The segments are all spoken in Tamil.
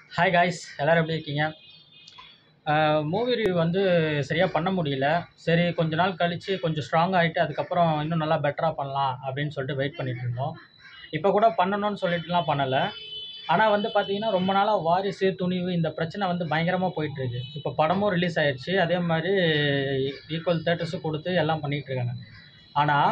ஹாய் காய்ஸ் எல்லோரும் எப்படி இருக்கீங்க மூவி ரிவ்யூ வந்து சரியாக பண்ண முடியல சரி கொஞ்ச நாள் கழித்து கொஞ்சம் ஸ்ட்ராங் ஆகிட்டு அதுக்கப்புறம் இன்னும் நல்லா பெட்டராக பண்ணலாம் அப்படின்னு சொல்லிட்டு வெயிட் பண்ணிட்டு இருந்தோம் இப்போ கூட பண்ணணும்னு சொல்லிட்டுலாம் பண்ணலை ஆனால் வந்து பார்த்தீங்கன்னா ரொம்ப நாளாக வாரிசு துணிவு இந்த பிரச்சனை வந்து பயங்கரமாக போயிட்டுருக்கு இப்போ படமும் ரிலீஸ் ஆயிடுச்சு அதே மாதிரி ஈக்குவல் தேட்டர்ஸும் கொடுத்து எல்லாம் பண்ணிகிட்டு இருக்காங்க ஆனால்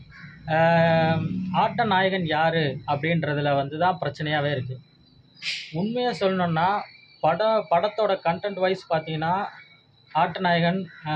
ஆட்ட நாயகன் யார் அப்படின்றதுல வந்து தான் பிரச்சனையாகவே இருக்குது உண்மையாக சொல்லணுன்னா பட படத்தோட கண்டென்ட் வைஸ் பார்த்தீங்கன்னா ஆட்டநாயகன்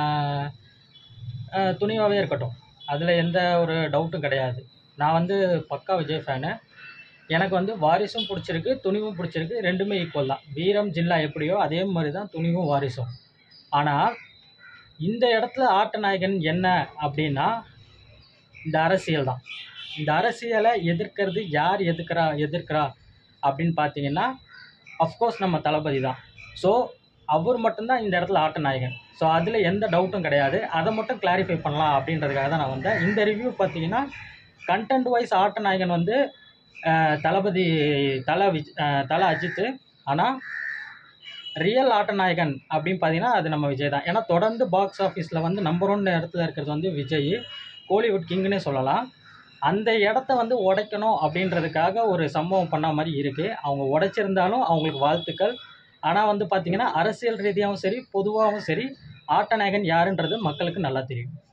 துணிவாகவே இருக்கட்டும் அதில் எந்த ஒரு டவுட்டும் கிடையாது நான் வந்து பக்கா விஜய் ஃபேனு எனக்கு வந்து வாரிசும் பிடிச்சிருக்கு துணிவும் பிடிச்சிருக்கு ரெண்டுமே ஈக்குவல் தான் வீரம் ஜில்லா எப்படியோ அதே மாதிரி தான் துணிவும் வாரிசும் ஆனால் இந்த இடத்துல ஆட்டநாயகன் என்ன அப்படின்னா இந்த அரசியல் தான் இந்த அரசியலை எதிர்க்கிறது யார் எதிர்க்கிறா எதிர்க்கிறா அப்படின்னு பார்த்தீங்கன்னா அஃப்கோர்ஸ் நம்ம தளபதி தான் ஸோ அவர் மட்டும்தான் இந்த இடத்துல ஆட்ட நாயகன் ஸோ அதில் எந்த டவுட்டும் கிடையாது அதை மட்டும் கிளாரிஃபை பண்ணலாம் அப்படின்றதுக்காக தான் நான் வந்தேன் இந்த ரிவ்யூ பார்த்தீங்கன்னா கண்டென்ட் வைஸ் ஆட்ட நாயகன் வந்து அஹ், தளபதி தல விஜ் அஹ், தல அஜித்து ஆனால் ரியல் ஆட்ட நாயகன் அப்படின்னு பார்த்தீங்கன்னா அது நம்ம விஜய் தான் ஏன்னா தொடர்ந்து பாக்ஸ் ஆஃபீஸில் வந்து நம்பர் ஒன் இடத்துல இருக்கிறது வந்து விஜய் கோலிவுட் கிங்னே சொல்லலாம் அந்த இடத்த வந்து உடைக்கணும் அப்படின்றதுக்காக ஒரு சம்பவம் பண்ண மாதிரி இருக்குது அவங்க உடைச்சிருந்தாலும் அவங்களுக்கு வாழ்த்துக்கள் ஆனால் வந்து பார்த்திங்கன்னா அரசியல் ரீதியாகவும் சரி பொதுவாகவும் சரி ஆட்டநாயகன் யாருன்றது மக்களுக்கு நல்லா தெரியும்